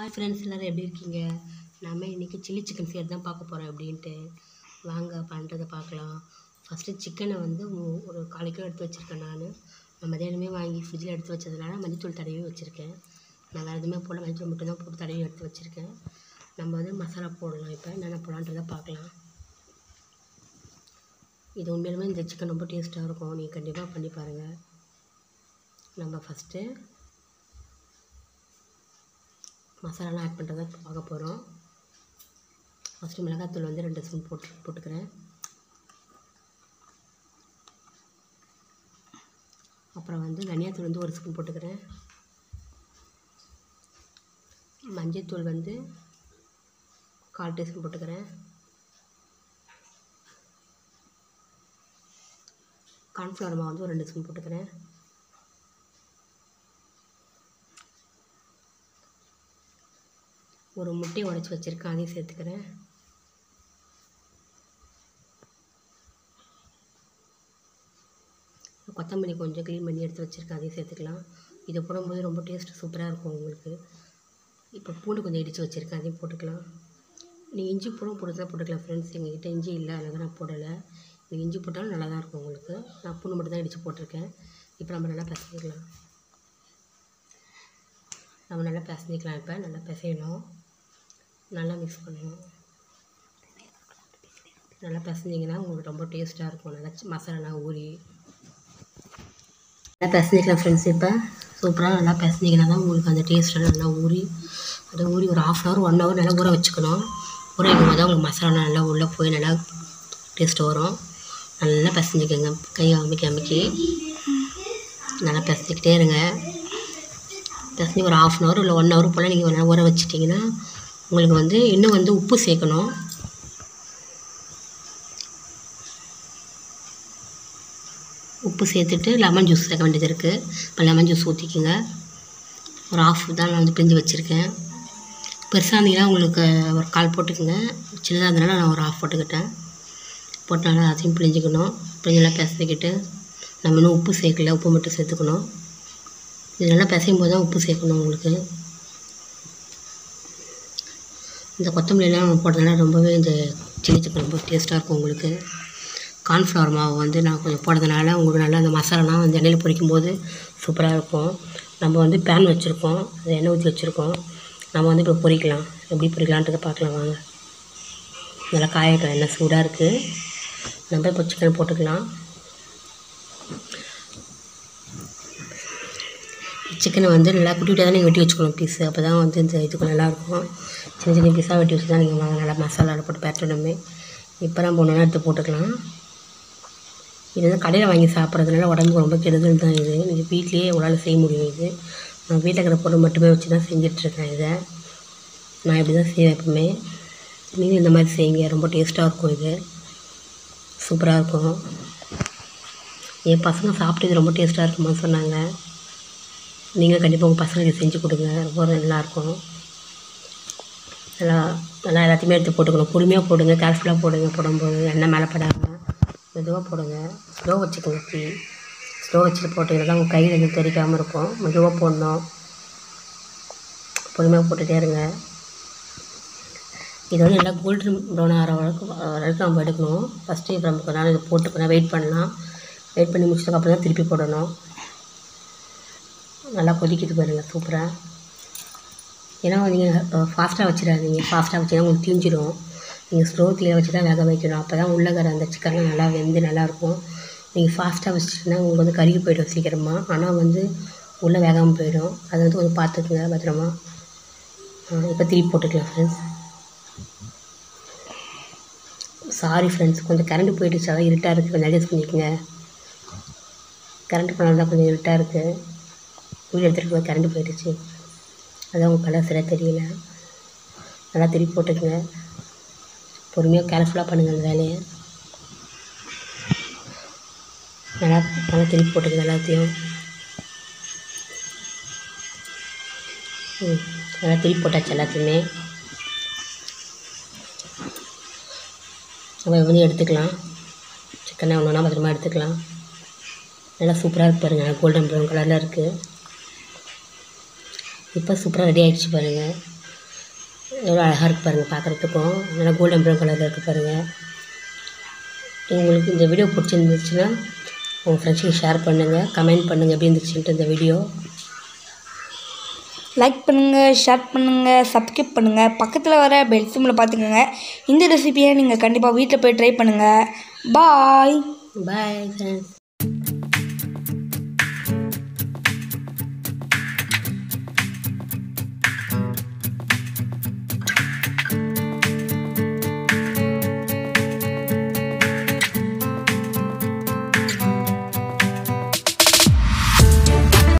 hi friends எல்லோரும் எப்படி இருக்கீங்க நம்ம இன்றைக்கி சில்லி சிக்கன் செய்கிறது தான் பார்க்க போகிறோம் அப்படின்ட்டு வாங்க பண்ணுறதை பார்க்கலாம் ஃபஸ்ட்டு சிக்கனை வந்து ஒ- ஒரு கால் கிலோ எடுத்து வச்சுருக்கேன் நான் நான் மதியானமே வாங்கி ஃப்ரிட்ஜில் எடுத்து வச்சதுனால மஞ்சத்தூள் தடவி வச்சுருக்கேன் நான் வேறு எதுவுமே போடல மஞ்சத்தூள் மட்டும் தான் போட்டு தடவி எடுத்து வச்சுருக்கேன் நம்ம வந்து மசாலா போடலாம் இப்போ என்னென்ன போடலான்றதை பார்க்கலாம் இது உண்மையிலுமே இந்த சிக்கன் ரொம்ப டேஸ்ட்டாக இருக்கும் நீங்கள் கண்டிப்பாக பண்ணி பாருங்கள் நம்ம ஃபஸ்ட்டு மசாலாலாம் ஆட் பண்ணுறத பார்க்க போகிறோம் ஃபஸ்ட்டு மிளகாத்தூள் வந்து ரெண்டு ஸ்பூன் போட்டு போட்டுக்கிறேன் அப்புறம் வந்து தனியாத்தூள் வந்து ஒரு ஸ்பூன் போட்டுக்கிறேன் மஞ்சள்தூள் வந்து கால் டீஸ்பூன் போட்டுக்கிறேன் கார்ன்ஃப்ளவர் மாவு வந்து ஒரு ரெண்டு ஸ்பூன் போட்டுக்கிறேன் ஒரு முட்டையை உடச்சி வச்சுருக்கேன் அதையும் சேர்த்துக்கிறேன் கொத்தமல்லி கொஞ்சம் க்ளீன் பண்ணி எடுத்து வச்சுருக்கேன் அதையும் சேர்த்துக்கலாம் இதை போடும்போது ரொம்ப டேஸ்ட் சூப்பராக இருக்கும் உங்களுக்கு இப்போ பூண்டு கொஞ்சம் இடித்து வச்சுருக்கேன் அதையும் போட்டுக்கலாம் நீங்கள் இஞ்சி பூடும் போடுறதா போட்டுக்கலாம் ஃப்ரெண்ட்ஸ் எங்ககிட்ட இஞ்சி இல்லை அதனால நான் போடலை நீங்கள் இஞ்சி போட்டாலும் நல்லா தான் இருக்கும் உங்களுக்கு நான் பூண்டு மட்டும் தான் இடித்து போட்டிருக்கேன் இப்போ நம்ம நல்லா பிசைஞ்சிக்கலாம் நம்ம நல்லா பிசைஞ்சிக்கலாம் இப்போ நல்லா பிசையணும் நல்லா மிக்ஸ் பண்ணணும் நல்லா பிசைஞ்சிங்கன்னா உங்களுக்கு ரொம்ப டேஸ்ட்டாக இருக்கும் நல்லா சி- மசாலாலாம் ஊறி நல்லா பிசைஞ்சிக்கலாம் ஃப்ரெண்ட்ஸ் இப்போ சூப்பராக நல்லா பிசைஞ்சிங்கன்னா தான் உங்களுக்கு அந்த டேஸ்ட்டெல்லாம் நல்லா ஊறி அதை ஊறி ஒரு ஆஃப் ஹவர் ஒன் ஹவர் நல்லா ஊற வச்சுக்கணும் ஊற வைக்கும் போது தான் உங்களுக்கு மசாலா நல்லா உள்ளே போய் நல்லா டேஸ்ட் வரும் நல்லா பிசைஞ்சிக்கோங்க கை அமைக்கி அமைக்கி நல்லா பிசைஞ்சிக்கிட்டே இருங்க பிசைஞ்சு ஒரு ஆஃப் அன் ஹவர் இல்லை ஒன் ஹவர் போல் நீங்கள் நல்லா ஊற வச்சிட்டிங்கன்னா உங்களுக்கு வந்து இன்னும் வந்து உப்பு சேர்க்கணும் உப்பு சேர்த்துட்டு லெமன் ஜூஸ் சேர்க்க வேண்டியது இருக்குது இப்போ லெமன் ஜூஸ் ஊற்றிக்கோங்க ஒரு ஆஃப் தான் நான் வந்து பிரிஞ்சு வச்சுருக்கேன் பெருசாக இருந்தீங்கன்னா உங்களுக்கு ஒரு கால் போட்டுக்கோங்க சின்னதாக இருந்தனால நான் ஒரு ஆஃப் போட்டுக்கிட்டேன் போட்டு நல்லா அதையும் பிழிஞ்சிக்கணும் பிழிஞ்செல்லாம் பிசைக்கிட்டு நம்ம இன்னும் உப்பு சேர்க்கல உப்பு மட்டும் சேர்த்துக்கணும் இது நல்லா பிசையும் போது தான் உப்பு சேர்க்கணும் உங்களுக்கு இந்த கொத்தமல்லிலாம் நம்ம போடுறதுனால ரொம்பவே இந்த சில்லி சிக்கன் ரொம்ப டேஸ்ட்டாக இருக்கும் உங்களுக்கு கார்ன்ஃப்ளவர் மாவு வந்து நான் கொஞ்சம் போடுறதுனால உங்களுக்கு நல்லா அந்த மசாலாலாம் வந்து எண்ணெயில் பொரிக்கும் போது சூப்பராக இருக்கும் நம்ம வந்து பேன் வச்சுருக்கோம் அது எண்ணெய் ஊற்றி வச்சுருக்கோம் நம்ம வந்து இப்போ பொரிக்கலாம் எப்படி பொரிக்கலான்றதை பார்க்கலாம் வாங்க நல்லா காயட்டும் எண்ணெய் சூடாக இருக்குது நம்ம இப்போ சிக்கன் போட்டுக்கலாம் சிக்கனை வந்து நல்லா குட்டி குட்டியாக தான் நீங்கள் வெட்டி வச்சுக்கணும் பீஸு அப்போ தான் வந்து இந்த இதுக்கு நல்லாயிருக்கும் சின்ன சின்ன பீஸாக வெட்டி வச்சு தான் நீங்கள் வாங்க நல்லா மசாலாவில் போட்டு பரட்டணுமே இப்போ நம்ம ஒன்று எடுத்து போட்டுக்கலாம் இது வந்து கடையில் வாங்கி சாப்பிட்றதுனால உடம்புக்கு ரொம்ப கெடுதல் தான் இது நீங்கள் வீட்லேயே உங்களால் செய்ய முடியும் இது நான் வீட்டில் இருக்கிற பொருள் மட்டுமே வச்சு தான் செஞ்சிட்ருக்கேன் இதை நான் இப்படி தான் செய்வேன் எப்பவுமே நீங்களும் இந்த மாதிரி செய்யுங்க ரொம்ப டேஸ்ட்டாக இருக்கும் இது சூப்பராக இருக்கும் என் பசங்க சாப்பிட்டு இது ரொம்ப டேஸ்ட்டாக இருக்குமான்னு சொன்னாங்க நீங்கள் கண்டிப்பாக உங்கள் பசங்களுக்கு செஞ்சு கொடுங்க ரொம்ப நல்லாயிருக்கும் நல்லா நல்லா எல்லாத்தையுமே எடுத்து போட்டுக்கணும் பொறுமையாக போடுங்க கேர்ஃபுல்லாக போடுங்க போடும்போது எண்ணெய் மேலே படாமல் மெதுவாக போடுங்க ஸ்லோ வச்சுக்கோங்க தீ ஸ்லோ வச்சுட்டு போட்டிங்கன்னா தான் உங்கள் கையில் எதுவும் தெரிக்காமல் இருக்கும் மெதுவாக போடணும் பொறுமையாக போட்டுகிட்டே இருங்க இது வந்து நல்லா கோல்டன் ப்ரௌன் ஆகிற வரைக்கும் வரைக்கும் நம்ம எடுக்கணும் ஃபஸ்ட்டு இப்போ நம்ம கொஞ்ச நேரம் இது போட்டுக்கணும் வெயிட் பண்ணலாம் வெயிட் பண்ணி முடிச்சதுக்கப்புறம் தான் திருப்பி போடணும் நல்லா கொதிக்குது பாருங்க சூப்பராக ஏன்னா நீங்கள் ஃபாஸ்ட்டாக வச்சிடாதீங்க ஃபாஸ்ட்டாக வச்சிங்கன்னா உங்களுக்கு தீஞ்சிடும் நீங்கள் ஸ்லோ தீயில் வச்சு தான் வேக வைக்கணும் அப்போ தான் உள்ளகர அந்த சிக்கன்லாம் நல்லா வெந்து நல்லாயிருக்கும் நீங்கள் ஃபாஸ்ட்டாக வச்சிட்டிங்கன்னா உங்களுக்கு வந்து கருகி போயிடும் சீக்கிரமாக ஆனால் வந்து உள்ளே வேகாமல் போயிடும் அதை வந்து கொஞ்சம் பார்த்துக்குங்க பத்திரமா இப்போ திருப்பி போட்டுக்கலாம் ஃப்ரெண்ட்ஸ் சாரி ஃப்ரெண்ட்ஸ் கொஞ்சம் கரண்ட் போயிடுச்சு அதான் இருட்டாக இருக்குது கொஞ்சம் அட்ஜஸ்ட் பண்ணிக்கோங்க கரண்ட் போனால் தான் கொஞ்சம் இருட்டாக இருக்குது வீடு எடுத்துகிட்டு போய் கரண்ட் போயிடுச்சு அதான் உங்கள் கலர் சரியாக தெரியல நல்லா திருப்பி போட்டுக்கங்க பொறுமையாக கேர்ஃபுல்லாக பண்ணுங்கள் அந்த வேலையை நல்லா நல்லா திருப்பி போட்டுக்கங்க எல்லாத்தையும் ம் நல்லா திருப்பி போட்டாச்சு எல்லாத்தையுமே நம்ம வந்து எடுத்துக்கலாம் சிக்கனை ஒன்று ஒன்றா பத்திரமா எடுத்துக்கலாம் நல்லா சூப்பராக இருக்கு பாருங்கள் கோல்டன் ப்ரௌன் கலரில் இருக்குது இப்போ சூப்பராக ரெடி ஆகிடுச்சு பாருங்கள் எவ்வளோ அழகாக இருக்குது பாருங்கள் பார்க்குறதுக்கும் நல்லா கோல்டன் ப்ரௌன் கலரில் இருக்குது பாருங்கள் உங்களுக்கு இந்த வீடியோ பிடிச்சிருந்துச்சுன்னா உங்கள் ஃப்ரெண்ட்ஸுக்கு ஷேர் பண்ணுங்கள் கமெண்ட் பண்ணுங்கள் எப்படி இருந்துச்சுன்ட்டு இந்த வீடியோ லைக் பண்ணுங்கள் ஷேர் பண்ணுங்கள் சப்ஸ்கிரைப் பண்ணுங்கள் பக்கத்தில் வர பெல் சிம்மில் பார்த்துக்கோங்க இந்த ரெசிபியை நீங்கள் கண்டிப்பாக வீட்டில் போய் ட்ரை பண்ணுங்கள் பாய் பாய் ஃப்ரெண்ட்ஸ்